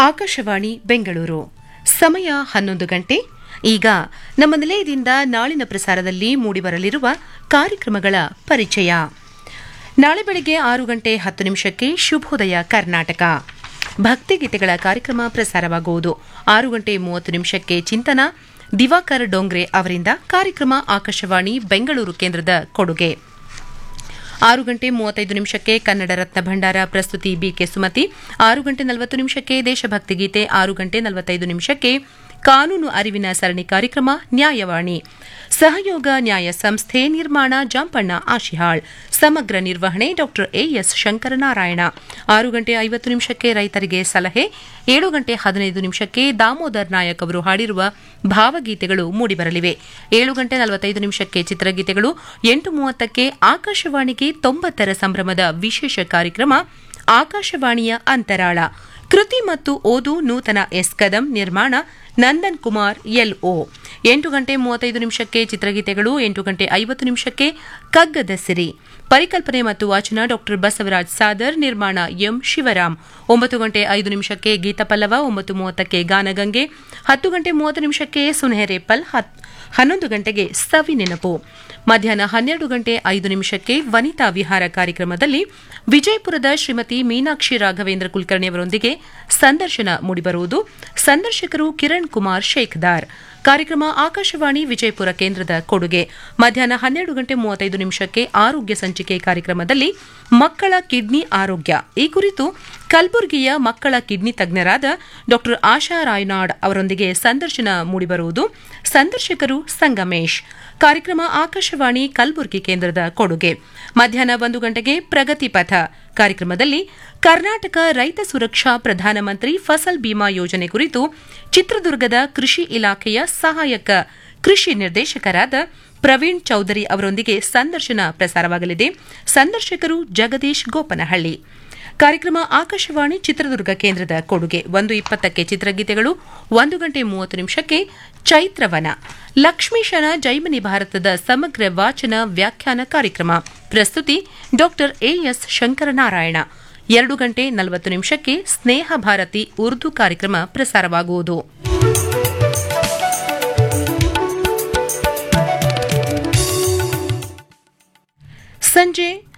ಆಕಾಶವಾಣಿ ಬೆಂಗಳೂರು ಸಮಯ ಹನ್ನೊಂದು ಗಂಟೆ ಈಗ ನಮ್ಮ ನಿಲಯದಿಂದ ನಾಳಿನ ಪ್ರಸಾರದಲ್ಲಿ ಮೂಡಿಬರಲಿರುವ ಕಾರ್ಯಕ್ರಮಗಳ ಪರಿಚಯ ನಾಳೆ ಬೆಳಗ್ಗೆ ಆರು ಗಂಟೆ ಹತ್ತು ನಿಮಿಷಕ್ಕೆ ಶುಭೋದಯ ಕರ್ನಾಟಕ ಭಕ್ತಿಗೀತೆಗಳ ಕಾರ್ಯಕ್ರಮ ಪ್ರಸಾರವಾಗುವುದು ಆರು ಗಂಟೆ ಮೂವತ್ತು ನಿಮಿಷಕ್ಕೆ ಚಿಂತನ ದಿವಾಕರ್ ಡೋಂಗ್ರೆ ಅವರಿಂದ ಕಾರ್ಯಕ್ರಮ ಆಕಾಶವಾಣಿ ಬೆಂಗಳೂರು ಕೇಂದ್ರದ ಕೊಡುಗೆ ಆರು ಗಂಟೆ ಮೂವತ್ತೈದು ನಿಮಿಷಕ್ಕೆ ಕನ್ನಡ ರತ್ನ ಭಂಡಾರ ಪ್ರಸ್ತುತಿ ಬಿಕೆ ಸುಮತಿ ಆರು ಗಂಟೆ ನಲವತ್ತು ನಿಮಿಷಕ್ಕೆ ದೇಶಭಕ್ತಿ ಗೀತೆ ಆರು ಗಂಟೆ ನಲವತ್ತೈದು ನಿಮಿಷಕ್ಕೆ ಕಾನೂನು ಅರಿವಿನ ಸರಣಿ ಕಾರ್ಯಕ್ರಮ ನ್ಯಾಯವಾಣಿ ಸಹಯೋಗ ನ್ಯಾಯ ಸಂಸ್ಥೆ ನಿರ್ಮಾಣ ಜಾಂಪಣ್ಣ ಆಶಿಹಾಳ್ ಸಮಗ್ರ ನಿರ್ವಹಣೆ ಡಾ ಎಎಸ್ ಶಂಕರನಾರಾಯಣ ಆರು ಗಂಟೆ ಐವತ್ತು ನಿಮಿಷಕ್ಕೆ ರೈತರಿಗೆ ಸಲಹೆ ಏಳು ಗಂಟೆ ಹದಿನೈದು ನಿಮಿಷಕ್ಕೆ ದಾಮೋದರ್ ನಾಯಕ್ ಅವರು ಹಾಡಿರುವ ಭಾವಗೀತೆಗಳು ಮೂಡಿಬರಲಿವೆ ಏಳು ಗಂಟೆ ನಲವತ್ತೈದು ನಿಮಿಷಕ್ಕೆ ಚಿತ್ರಗೀತೆಗಳು ಎಂಟು ಮೂವತ್ತಕ್ಕೆ ಆಕಾಶವಾಣಿಗೆ ತೊಂಬತ್ತರ ಸಂಭ್ರಮದ ವಿಶೇಷ ಕಾರ್ಯಕ್ರಮ ಆಕಾಶವಾಣಿಯ ಅಂತರಾಳ ಕೃತಿ ಮತ್ತು ಓದು ನೂತನ ಎಸ್ ಕದಂ ನಿರ್ಮಾಣ ನಂದನ್ ಕುಮಾರ್ ಎಲ್ಒ ಎಂಟು ಗಂಟೆ ಮೂವತ್ತೈದು ನಿಮಿಷಕ್ಕೆ ಚಿತ್ರಗೀತೆಗಳು ಎಂಟು ಗಂಟೆ ಐವತ್ತು ನಿಮಿಷಕ್ಕೆ ಕಗ್ಗದ ಸಿರಿ ಪರಿಕಲ್ಪನೆ ಮತ್ತು ವಾಚನ ಡಾ ಬಸವರಾಜ್ ಸಾದರ್ ನಿರ್ಮಾಣ ಎಂ ಶಿವರಾಮ್ ಒಂಬತ್ತು ಗಂಟೆ ಐದು ನಿಮಿಷಕ್ಕೆ ಗೀತಪಲ್ಲವ ಒಂಬತ್ತು ಮೂವತ್ತಕ್ಕೆ ಗಾನಗಂಗೆ ಹತ್ತು ಗಂಟೆ ಮೂವತ್ತು ನಿಮಿಷಕ್ಕೆ ಸುನೆಹರೇಪಲ್ ಹನ್ನೊಂದು ಗಂಟೆಗೆ ಸವಿ ನೆನಪು ಮಧ್ಯಾಹ್ನ ಹನ್ನೆರಡು ಗಂಟೆ ಐದು ನಿಮಿಷಕ್ಕೆ ವನಿತಾ ವಿಹಾರ ಕಾರ್ಯಕ್ರಮದಲ್ಲಿ ವಿಜಯಪುರದ ಶ್ರೀಮತಿ ಮೀನಾಕ್ಷಿ ರಾಘವೇಂದ್ರ ಕುಲಕರ್ಣಿ ಅವರೊಂದಿಗೆ ಸಂದರ್ಶನ ಮೂಡಿಬರುವುದು ಸಂದರ್ಶಕರು ಕಿರಣ್ ಕುಮಾರ್ ಶೇಖ್ದಾರ್ ಕಾರ್ಯಕ್ರಮ ಆಕಾಶವಾಣಿ ವಿಜಯಪುರ ಕೇಂದ್ರದ ಕೊಡುಗೆ ಮಧ್ಯಾಹ್ನ ಹನ್ನೆರಡು ಗಂಟೆ ಮೂವತ್ತೈದು ನಿಮಿಷಕ್ಕೆ ಆರೋಗ್ಯ ಸಂಚಿಕೆ ಕಾರ್ಯಕ್ರಮದಲ್ಲಿ ಮಕ್ಕಳ ಕಿಡ್ನಿ ಆರೋಗ್ಯ ಈ ಕುರಿತು ಕಲಬುರಗಿಯ ಮಕ್ಕಳ ಕಿಡ್ನಿ ತಜ್ಞರಾದ ಡಾ ಆಶಾ ರಾಯ್ನಾಡ್ ಅವರೊಂದಿಗೆ ಸಂದರ್ಶನ ಮೂಡಿಬರುವುದು ಸಂದರ್ಶಕರು ಸಂಗಮೇಶ್ ಕಾರ್ಯಕ್ರಮ ಆಕಾಶವಾಣಿ ಕಲಬುರಗಿ ಕೇಂದ್ರದ ಕೊಡುಗೆ ಮಧ್ಯಾಹ್ನ ಒಂದು ಗಂಟೆಗೆ ಪ್ರಗತಿ ಪಥ ಕಾರ್ಯಕ್ರಮದಲ್ಲಿ ಕರ್ನಾಟಕ ರೈತ ಸುರಕ್ಷಾ ಪ್ರಧಾನಮಂತ್ರಿ ಫಸಲ್ ಬಿಮಾ ಯೋಜನೆ ಕುರಿತು ಚಿತ್ರದುರ್ಗದ ಕೃಷಿ ಇಲಾಖೆಯ ಸಹಾಯಕ ಕೃಷಿ ನಿರ್ದೇಶಕರಾದ ಪ್ರವೀಣ್ ಚೌಧರಿ ಅವರೊಂದಿಗೆ ಸಂದರ್ಶನ ಪ್ರಸಾರವಾಗಲಿದೆ ಸಂದರ್ಶಕರು ಜಗದೀಶ್ ಗೋಪನಹಳ್ಳಿ ಕಾರ್ಯಕ್ರಮ ಆಕಾಶವಾಣಿ ಚಿತ್ರದುರ್ಗ ಕೇಂದ್ರದ ಕೊಡುಗೆ ಒಂದು ಇಪ್ಪತ್ತಕ್ಕೆ ಚಿತ್ರಗೀತೆಗಳು ಒಂದು ಗಂಟೆ ಮೂವತ್ತು ನಿಮಿಷಕ್ಕೆ ಚೈತ್ರವನ ಲಕ್ಷ್ಮೀಶನ ಜೈಮನಿ ಭಾರತದ ಸಮಗ್ರ ವಾಚನ ವ್ಯಾಖ್ಯಾನ ಕಾರ್ಯಕ್ರಮ ಪ್ರಸ್ತುತಿ ಡಾ ಎಎಸ್ ಶಂಕರನಾರಾಯಣ ಎರಡು ಗಂಟೆ ನಲವತ್ತು ನಿಮಿಷಕ್ಕೆ ಸ್ನೇಹ ಭಾರತಿ ಉರ್ದು ಕಾರ್ಯಕ್ರಮ ಪ್ರಸಾರವಾಗುವುದು ಸಂಜೆ